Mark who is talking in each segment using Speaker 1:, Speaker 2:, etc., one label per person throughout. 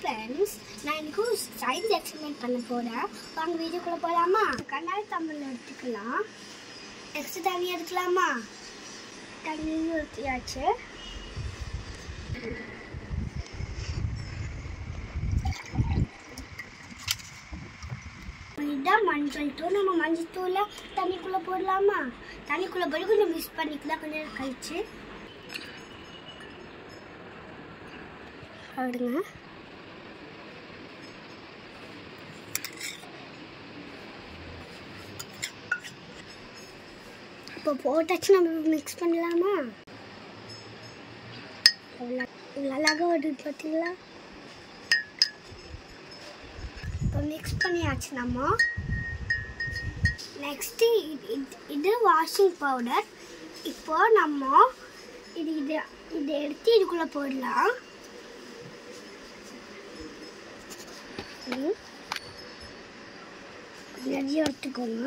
Speaker 1: Friends நான் இன்னைக்கு science experiment பண்ண போகிறேன் வாங்க வீடியோக்குள்ளே போகலாமா கண்ணாடி தமிழ் எடுத்துக்கலாம் நெக்ஸ்ட் தண்ணி எடுக்கலாமா தண்ணி ஊற்றியாச்சு இதுதான் மஞ்சள் தூள் நம்ம மஞ்சள் தூளை தண்ணிக்குள்ளே போடலாமா தண்ணிக்குள்ளே போய் கொஞ்சம் மிக்ஸ் பண்ணிக்கலாம் கொஞ்சம் நேரம் கழிச்சு அப்படிங்க இப்போ போட்டாச்சு நம்ம மிக்ஸ் பண்ணலாமா எவ்வளோ இவ்வளோ அழகாக வருது பார்த்தீங்களா இப்போ மிக்ஸ் பண்ணியாச்சு நம்ம நெக்ஸ்ட்டு இது வாஷிங் பவுடர் இப்போ நம்ம இது இது இதை எடுத்து இதுக்குள்ளே போடலாம் ம். நிறைய எடுத்துக்கோங்க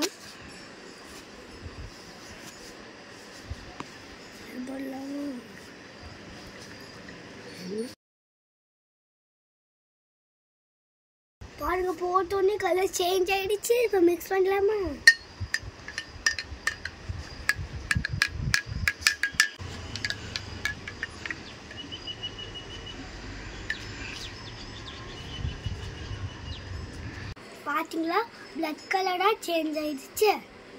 Speaker 1: இது போடலாமா பாருங்க போட்டோன்னே கலர் சேஞ்ச் ஆயிடுச்சு இப்போ மிக்ஸ் பண்ணலாமா பாத்தீங்களா பிளட் கலரா சேஞ்ச் ஆயிடுச்சு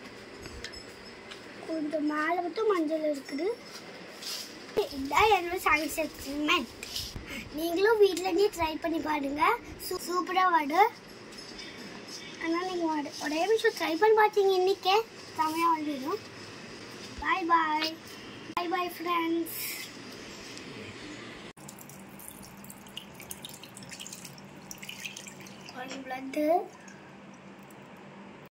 Speaker 1: கொஞ்சம் மேலே மட்டும் மஞ்சள் இருக்குது இதுதான் என்னோட சயின்ஸ் எக்ஸ்பெரிமெண்ட் நீங்களும் வீட்டிலேயே ட்ரை பண்ணி பாருங்க சூ சூப்பராக வரும் ஆனால் நீங்கள் வட ஒரே நிமிஷம் ட்ரை பண்ணி பார்த்தீங்க இன்னைக்கே செமையாக வந்துடும் பாய் பாய் பாய் பாய் ஃப்ரெண்ட்ஸ் பிளட்டு